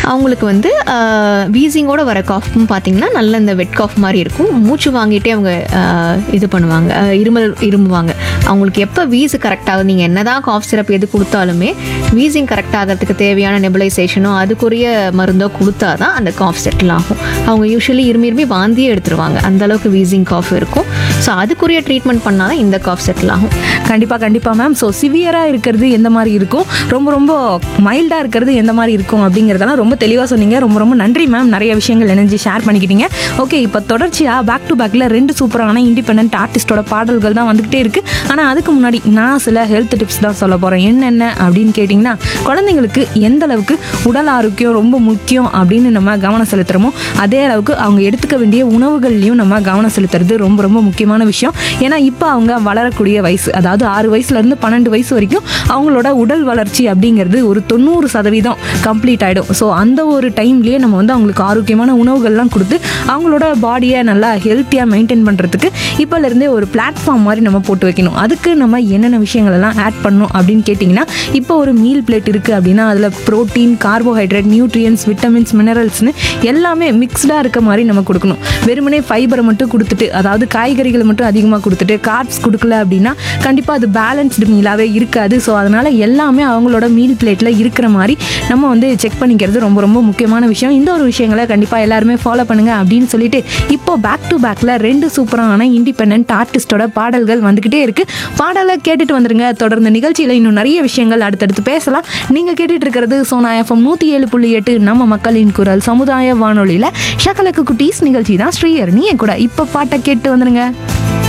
அவங்களுக்கு வந்து வீசிங்கோட வர காஃப்னு பார்த்தீங்கன்னா நல்ல இந்த வெட் காஃப் மாதிரி இருக்கும் மூச்சு வாங்கிட்டே அவங்க ஆஹ், இது பண்ணுவாங்க ஆஹ், இருமல் இருமுவாங்க அவங்களுக்கு எப்போ வீசு கரெக்டாகுது நீங்கள் என்னதான் காஃப் சிரப் எது கொடுத்தாலுமே வீசிங் கரெக்ட் ஆகிறதுக்கு தேவையான நெபுலைசேஷனோ அதுக்குரிய மருந்தோ கொடுத்தா தான் அந்த காஃப் செட்டில் ஆகும் அவங்க யூஸ்வலி இருமி இருமி வாந்தியே எடுத்துருவாங்க அந்த அளவுக்கு வீசிங் காஃப் இருக்கும் ஸோ அதுக்குரிய ட்ரீட்மெண்ட் பண்ணால் தான் இந்த காஃப் செட்டில் ஆகும் கண்டிப்பாக கண்டிப்பாக மேம் ஸோ சிவியராக இருக்கிறது எந்த மாதிரி இருக்கும் ரொம்ப ரொம்ப மைல்டாக இருக்கிறது எந்த மாதிரி இருக்கும் அப்படிங்கிறதெல்லாம் ரொம்ப தெளிவாக சொன்னீங்க ரொம்ப ரொம்ப நன்றி மேம் நிறைய விஷயங்கள் இணைஞ்சு ஷேர் பண்ணிக்கிட்டீங்க ஓகே இப்போ தொடர்ச்சியாக பேக் டு பேக்கில் ரெண்டு சூப்பரான இண்டிபெண்ட் ஆர்டிஸ்டோட பாடல்கள் தான் வந்துக்கிட்டே இருக்குது ஆனால் அதுக்கு முன்னாடி நான் சில ஹெல்த் டிப்ஸ் தான் சொல்ல போகிறேன் என்னென்ன அப்படின்னு கேட்டிங்கன்னா குழந்தைங்களுக்கு எந்த அளவுக்கு உடல் ஆரோக்கியம் ரொம்ப முக்கியம் அப்படின்னு நம்ம கவனம் செலுத்துகிறோமோ அதே அளவுக்கு அவங்க எடுத்துக்க வேண்டிய உணவுகள்லையும் நம்ம கவனம் செலுத்துறது ரொம்ப ரொம்ப முக்கியமான விஷயம் ஏன்னா இப்போ அவங்க வளரக்கூடிய வயசு அதாவது ஆறு வயசுலேருந்து பன்னெண்டு வயசு வரைக்கும் அவங்களோட உடல் வளர்ச்சி அப்படிங்கிறது ஒரு தொண்ணூறு சதவீதம் கம்ப்ளீட் ஆகிடும் ஸோ அந்த ஒரு டைம்லேயே நம்ம வந்து அவங்களுக்கு ஆரோக்கியமான உணவுகள்லாம் கொடுத்து அவங்களோட பாடியை நல்லா ஹெல்த்தியாக மெயின்டைன் பண்ணுறதுக்கு இப்போலேருந்தே ஒரு பிளாட்ஃபார்ம் மாதிரி நம்ம போட்டு வைக்கணும் அதுக்கு நம்ம என்னென்ன விஷயங்கள் எல்லாம் ஆட் பண்ணணும் அப்படின்னு கேட்டிங்கன்னா இப்போ ஒரு மீல் பிளேட் இருக்குது அப்படின்னா அதில் ப்ரோட்டீன் கார்போஹைட்ரேட் நியூட்ரியன்ஸ் விட்டமின்ஸ் மினரல்ஸ்னு எல்லாமே மிக்ஸ்டாக இருக்க மாதிரி நம்ம கொடுக்கணும் வெறுமனே ஃபைபரை மட்டும் கொடுத்துட்டு அதாவது காய்கறிகளை மட்டும் அதிகமாக கொடுத்துட்டு கார்ப்ஸ் கொடுக்கல அப்படின்னா கண்டிப்பாக அது பேலன்ஸ்டு மீலாகவே இருக்காது ஸோ அதனால் எல்லாமே அவங்களோட மீல் பிளேட்டில் இருக்கிற மாதிரி நம்ம வந்து செக் பண்ணிக்கிறது ரொம்ப ரொம்ப முக்கியமான விஷயம் இந்த ஒரு விஷயங்களை கண்டிப்பாக எல்லாருமே ஃபாலோ பண்ணுங்க அப்படின்னு சொல்லிட்டு இப்போ பேக் டு பேக்கில் ரெண்டு சூப்பரான இண்டிபெண்ட் ஆர்டிஸ்டோட பாடல்கள் வந்துக்கிட்டே இருக்கு பாடலை கேட்டுட்டு வந்துருங்க தொடர்ந்து நிகழ்ச்சியில் இன்னும் நிறைய விஷயங்கள் அடுத்தடுத்து பேசலாம் நீங்கள் கேட்டுட்டு இருக்கிறது சோனா எஃப்எம் நூற்றி ஏழு புள்ளி எட்டு நம்ம மக்களின் குரல் சமுதாய வானொலியில் ஷகலக்கு குட்டீஸ் நிகழ்ச்சி தான் ஸ்ரீயர் நீ என் கூட இப்போ பாட்டை கேட்டு வந்துருங்க